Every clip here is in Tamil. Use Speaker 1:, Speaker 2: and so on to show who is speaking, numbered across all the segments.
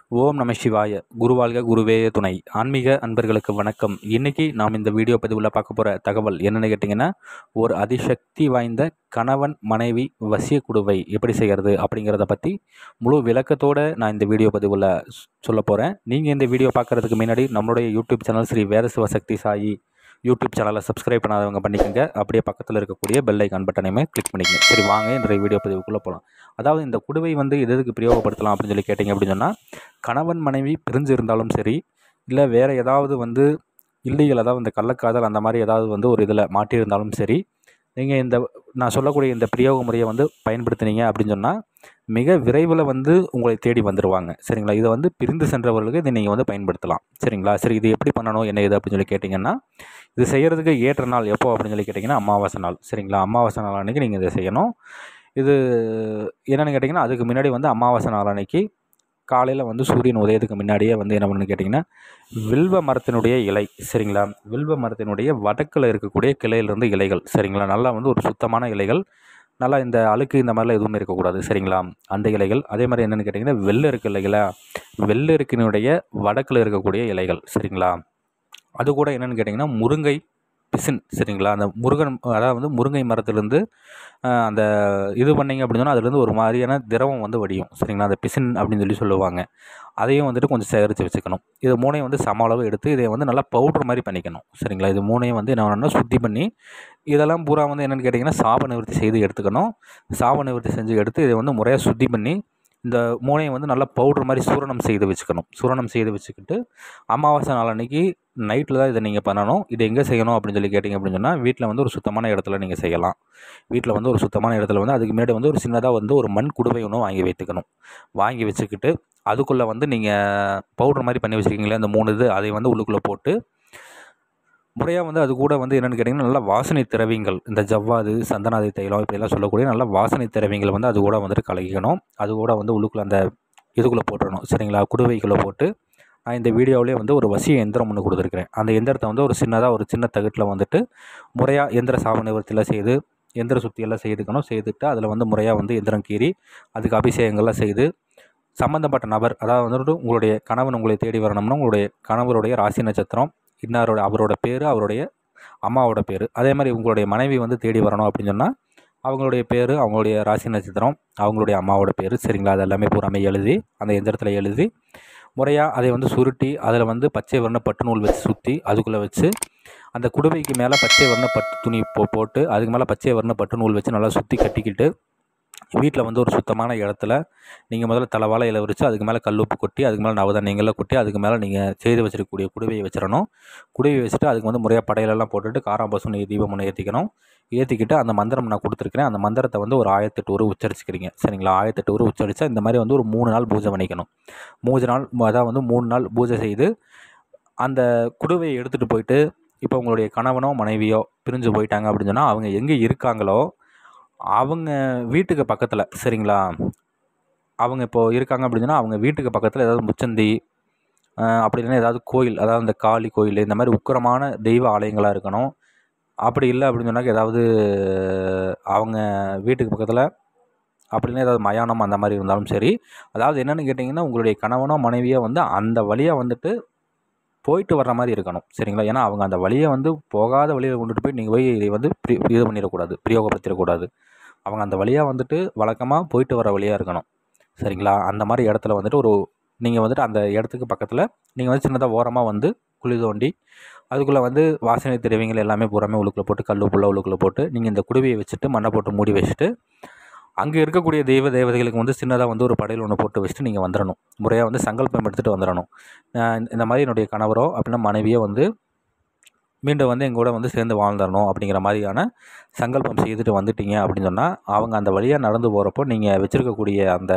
Speaker 1: ஓம் நம சிவாய குருவாழ்க குருவே துணை ஆன்மீக அன்பர்களுக்கு வணக்கம் இன்னைக்கு நாம் இந்த வீடியோ பதிவில் பார்க்க போகிற தகவல் என்னென்னு கேட்டிங்கன்னா ஒரு அதிசக்தி வாய்ந்த கணவன் மனைவி வசிய குடுவை எப்படி செய்கிறது அப்படிங்கிறத பற்றி முழு விளக்கத்தோடு நான் இந்த வீடியோ பதிவில் சொல்ல போகிறேன் நீங்கள் இந்த வீடியோ பார்க்குறதுக்கு முன்னாடி நம்மளுடைய YouTube channel Sri Veda Sivasakthi Sai YouTube சேனலை சப்ஸ்கிரைப் பண்ணாதவங்க பண்ணிக்கோங்க அப்படியே பக்கத்தில் இருக்கக்கூடிய பெல் ஐக்கான் பட்டனையுமே கிளிக் பண்ணிக்கங்க சரி வாங்க இன்றைய வீடியோ பதிவுக்குள்ளே போகலாம் அதாவது இந்த குடுவை வந்து எது எதுக்கு பிரயோகப்படுத்தலாம் அப்படின்னு சொல்லி கேட்டிங்க அப்படின்னு சொன்னால் கணவன் மனைவி பிரிஞ்சு இருந்தாலும் சரி இல்லை வேறு ஏதாவது வந்து இல்லீகல் அதாவது இந்த கள்ளக்காதல் அந்த மாதிரி ஏதாவது வந்து ஒரு இதில் மாட்டியிருந்தாலும் சரி நீங்கள் இந்த நான் சொல்லக்கூடிய இந்த பிரயோக முறையை வந்து பயன்படுத்தினீங்க அப்படின்னு சொன்னால் மிக விரைவில் வந்து உங்களை தேடி வந்துடுவாங்க சரிங்களா இதை வந்து பிரிந்து சென்றவர்களுக்கு இதை நீங்கள் வந்து பயன்படுத்தலாம் சரிங்களா சரி இது எப்படி பண்ணணும் என்ன இது அப்படின்னு சொல்லி கேட்டிங்கன்னா இது செய்கிறதுக்கு ஏற்ற நாள் எப்போ அப்படின்னு சொல்லி கேட்டிங்கன்னா அமாவாசை நாள் சரிங்களா அமாவாசை நாள் அன்றைக்கி நீங்கள் இதை செய்யணும் இது என்னென்னு கேட்டிங்கன்னா அதுக்கு முன்னாடி வந்து அமாவாசை நாள் அன்னைக்கு காலையில் வந்து சூரியன் உதயத்துக்கு முன்னாடியே வந்து என்ன பண்ணு கேட்டிங்கன்னா வில்வ மரத்தினுடைய இலை சரிங்களா வில்வ மரத்தினுடைய வடக்கில் இருக்கக்கூடிய கிளையிலிருந்து இலைகள் சரிங்களா நல்லா வந்து ஒரு சுத்தமான இலைகள் நல்லா இந்த அழுக்கு இந்த மாதிரிலாம் எதுவுமே இருக்கக்கூடாது சரிங்களா அந்த இலைகள் அதே மாதிரி என்னென்னு கேட்டிங்கன்னா வெள்ளை இருக்கு இல்லைங்களா வெள்ளை இருக்கினுடைய வடக்கில் இருக்கக்கூடிய இலைகள் சரிங்களா அது கூட என்னென்னு கேட்டிங்கன்னா முருங்கை பிசின் சரிங்களா அந்த முருகன் அதாவது வந்து முருங்கை மரத்துலேருந்து அந்த இது பண்ணிங்க அப்படின்னு சொன்னால் அதுலேருந்து ஒரு மாதிரியான திரவம் வந்து வடியும் சரிங்களா அந்த பிசின் அப்படின்னு சொல்லி சொல்லுவாங்க அதையும் வந்துட்டு கொஞ்சம் சேகரித்து வச்சுக்கணும் இது மூணையும் வந்து சம அளவு எடுத்து இதை வந்து நல்லா பவுட்ரு மாதிரி பண்ணிக்கணும் சரிங்களா இது மூணையும் வந்து என்ன பண்ணணும்னா சுத்தி பண்ணி இதெல்லாம் பூரா வந்து என்னென்னு கேட்டிங்கன்னா சாப நிவர்த்தி செய்து எடுத்துக்கணும் சாப நிவர்த்தி செஞ்சு எடுத்து இதை வந்து முறையாக சுத்தி பண்ணி இந்த மூணையும் வந்து நல்லா பவுட்ரு மாதிரி சூரணம் செய்து வச்சுக்கணும் சூரணம் செய்து வச்சுக்கிட்டு அமாவாசை நாள் அன்றைக்கி நைட்டில் தான் இதை நீங்கள் பண்ணணும் இதை எங்கே செய்யணும் அப்படின்னு சொல்லி கேட்டிங்க அப்படின்னு சொன்னால் வீட்டில் வந்து ஒரு சுத்தமான இடத்துல நீங்கள் செய்யலாம் வீட்டில் வந்து ஒரு சுத்தமான இடத்துல வந்து அதுக்கு முன்னாடி வந்து ஒரு சின்னதாக வந்து ஒரு மண் குடுவை ஒன்று வாங்கி வைத்துக்கணும் வாங்கி வச்சுக்கிட்டு அதுக்குள்ளே வந்து நீங்கள் பவுட்ரு மாதிரி பண்ணி வச்சுருக்கீங்களே அந்த மூணு இது அதை வந்து உள்ளுக்குள்ளே போட்டு முறையாக வந்து அது கூட வந்து என்னென்னு கேட்டிங்கன்னா நல்லா வாசனை திரவியங்கள் இந்த ஜவ்வாது சந்தனாதி தைலம் இப்படிலாம் சொல்லக்கூடிய நல்ல வாசனை திரவியங்கள் வந்து அது கூட வந்துட்டு கலக்கிக்கணும் அது கூட வந்து உள்ளுக்குள்ளே அந்த இதுக்குள்ளே போட்டுடணும் சரிங்களா குடுவைக்குள்ளே போட்டு நான் இந்த வீடியோவிலே வந்து ஒரு வசிய எந்திரம் ஒன்று கொடுத்துருக்குறேன் அந்த எந்திரத்தை வந்து ஒரு சின்னதாக ஒரு சின்ன தகட்டில் வந்துட்டு முறையாக எந்திர சாப நிவர்த்தியில் செய்து எந்திர சுத்தியெல்லாம் செய்துக்கணும் செய்துட்டு அதில் வந்து முறையாக வந்து எந்திரம் கீறி அதுக்கு அபிஷேகங்கள்லாம் செய்து சம்மந்தப்பட்ட நபர் அதாவது வந்துட்டு உங்களுடைய கணவன் உங்களை தேடி வரணும்னா உங்களுடைய கணவருடைய ராசி நட்சத்திரம் இன்னாரோட அவரோட பேர் அவருடைய அம்மாவோட பேர் அதே மாதிரி உங்களுடைய மனைவி வந்து தேடி வரணும் அப்படின்னு சொன்னால் அவங்களுடைய பேர் அவங்களுடைய ராசி நட்சத்திரம் அவங்களுடைய அம்மாவோட பேர் சரிங்களா அது எல்லாமே பூராமே எழுதி அந்த எந்திரத்தில் எழுதி முறையாக அதை வந்து சுருட்டி அதில் வந்து பச்சை வர்ண பட்டு நூல் வச்சு சுற்றி அதுக்குள்ளே வச்சு அந்த குடுவைக்கு மேலே பச்சை வர்ண பட்டு துணி போ போட்டு அதுக்கு மேலே பச்சை வர்ண பட்டு நூல் வச்சு நல்லா சுற்றி கட்டிக்கிட்டு வீட்டில் வந்து ஒரு சுத்தமான இடத்துல நீங்கள் முதல்ல தலைவாழை இலை விரித்து அதுக்கு மேலே கல்லுப்பு கொட்டி அதுக்கு மேலே நவதானியங்கள்லாம் கொட்டி அதுக்கு மேலே நீங்கள் செய்து வச்சிருக்கக்கூடிய குடுவையை வச்சிடணும் குடுவையை வச்சுட்டு அதுக்கு வந்து முறையாக படையிலெல்லாம் போட்டுட்டு காராம்பசம் தீபம் ஒன்று ஏற்றிக்கணும் ஏற்றிக்கிட்டு அந்த மந்திரம் நான் கொடுத்துருக்கிறேன் அந்த மந்திரத்தை வந்து ஒரு ஆயிரத்தெட்டு ஒரு உச்சரிச்சுக்கிறீங்க சரிங்களா ஆயிரத்தெட்டு ஒரு உச்சரித்தா இந்த மாதிரி வந்து ஒரு மூணு நாள் பூஜை பண்ணிக்கணும் மூணு நாள் அதாவது வந்து மூணு நாள் பூஜை செய்து அந்த குடுவையை எடுத்துகிட்டு போயிட்டு இப்போ உங்களுடைய கணவனோ மனைவியோ பிரிஞ்சு போயிட்டாங்க அப்படின்னு சொன்னால் அவங்க எங்கே இருக்காங்களோ அவங்க வீட்டுக்கு பக்கத்தில் சரிங்களா அவங்க இப்போது இருக்காங்க அப்படின்னு சொன்னால் அவங்க வீட்டுக்கு பக்கத்தில் ஏதாவது முச்சந்தி அப்படி இல்லைன்னா ஏதாவது கோயில் அதாவது இந்த காளி கோயில் இந்த மாதிரி உக்கரமான தெய்வ ஆலயங்களாக இருக்கணும் அப்படி இல்லை அப்படின்னு சொன்னாக்க ஏதாவது அவங்க வீட்டுக்கு பக்கத்தில் அப்படின்னா ஏதாவது மயானம் அந்த மாதிரி இருந்தாலும் சரி அதாவது என்னென்னு கேட்டிங்கன்னா உங்களுடைய கணவனோ மனைவியோ வந்து அந்த வழியாக வந்துட்டு போயிட்டு வர்ற மாதிரி இருக்கணும் சரிங்களா ஏன்னா அவங்க அந்த வழியை வந்து போகாத வழியில் கொண்டுட்டு போய் நீங்கள் போய் இதை வந்து இது பண்ணிடக்கூடாது பிரயோகப்படுத்திடக்கூடாது அவங்க அந்த வழியாக வந்துட்டு வழக்கமாக போயிட்டு வர வழியாக இருக்கணும் சரிங்களா அந்த மாதிரி இடத்துல வந்துட்டு ஒரு நீங்கள் வந்துட்டு அந்த இடத்துக்கு பக்கத்தில் நீங்கள் வந்து சின்னதாக ஓரமாக வந்து குழி தோண்டி அதுக்குள்ளே வந்து வாசனை திரவியங்கள் எல்லாமே பூராமே உள்ளுக்குள்ளே போட்டு கல் புள்ள உள்ளுக்குள்ளே போட்டு நீங்கள் இந்த குடுவையை வச்சுட்டு மண்ணை போட்டு மூடி வச்சுட்டு அங்கே இருக்கக்கூடிய தெய்வ தேவதைகளுக்கு வந்து சின்னதாக வந்து ஒரு படையில் ஒன்று போட்டு வச்சுட்டு நீங்கள் வந்துடணும் முறையாக வந்து சங்கல்பம் எடுத்துகிட்டு வந்துடணும் இந்த மாதிரி என்னுடைய கணவரோ அப்படின்னா மனைவியோ வந்து மீண்டும் வந்து எங்கூட வந்து சேர்ந்து வாழ்ந்துடணும் அப்படிங்கிற மாதிரியான சங்கல்பம் செய்துட்டு வந்துட்டீங்க அப்படின்னு சொன்னால் அவங்க அந்த வழியாக நடந்து போகிறப்போ நீங்கள் வச்சுருக்கக்கூடிய அந்த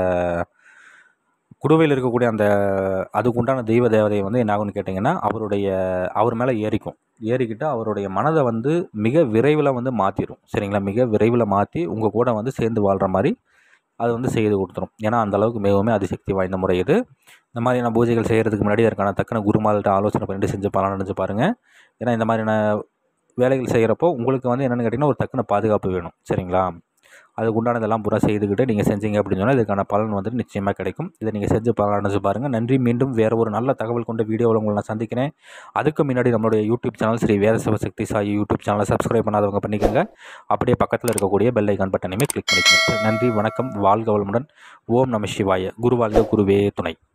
Speaker 1: குடுவையில் இருக்கக்கூடிய அந்த அதுக்கு உண்டான தெய்வ தேவதையை வந்து என்ன ஆகும்னு கேட்டிங்கன்னா அவருடைய அவர் மேலே ஏறிக்கும் ஏறிக்கிட்டு அவருடைய மனதை வந்து மிக விரைவில் வந்து மாற்றிடும் சரிங்களா மிக விரைவில் மாற்றி உங்கள் கூட வந்து சேர்ந்து வாழ்கிற மாதிரி அது வந்து செய்து கொடுத்துரும் ஏன்னா அந்தளவுக்கு மிகவும் அதிசக்தி வாய்ந்த முறை இது இந்த மாதிரியான பூஜைகள் செய்கிறதுக்கு முன்னாடி அதற்கான தக்கன குருமால்கிட்ட ஆலோசனை பண்ணிட்டு செஞ்சு பலன் அடைஞ்சு பாருங்கள் ஏன்னா இந்த மாதிரியான வேலைகள் செய்கிறப்போ உங்களுக்கு வந்து என்னென்னு கேட்டிங்கன்னா ஒரு தக்கன பாதுகாப்பு வேணும் சரிங்களா அதுக்கு உண்டானதெல்லாம் பூரா செய்துக்கிட்டு நீங்கள் செஞ்சீங்க அப்படின்னு சொன்னால் இதுக்கான பலன் வந்துட்டு நிச்சயமாக கிடைக்கும் இதை நீங்கள் செஞ்சு பலனடைஞ்சு பாருங்கள் நன்றி மீண்டும் வேறு ஒரு நல்ல தகவல் கொண்ட வீடியோவில் உங்களை நான் சந்திக்கிறேன் அதுக்கு முன்னாடி நம்மளுடைய YouTube channel Sri Veda Sivasakthi Sai YouTube சேனலை சப்ஸ்கிரைப் பண்ணாதவங்க பண்ணிக்கோங்க அப்படியே பக்கத்தில் இருக்கக்கூடிய பெல் ஐக்கான் பட்டனையுமே கிளிக் பண்ணிக்கோங்க நன்றி வணக்கம் வாழ்க வளமுடன் ஓம் நம சிவாய குரு வாழ்க குருவே துணை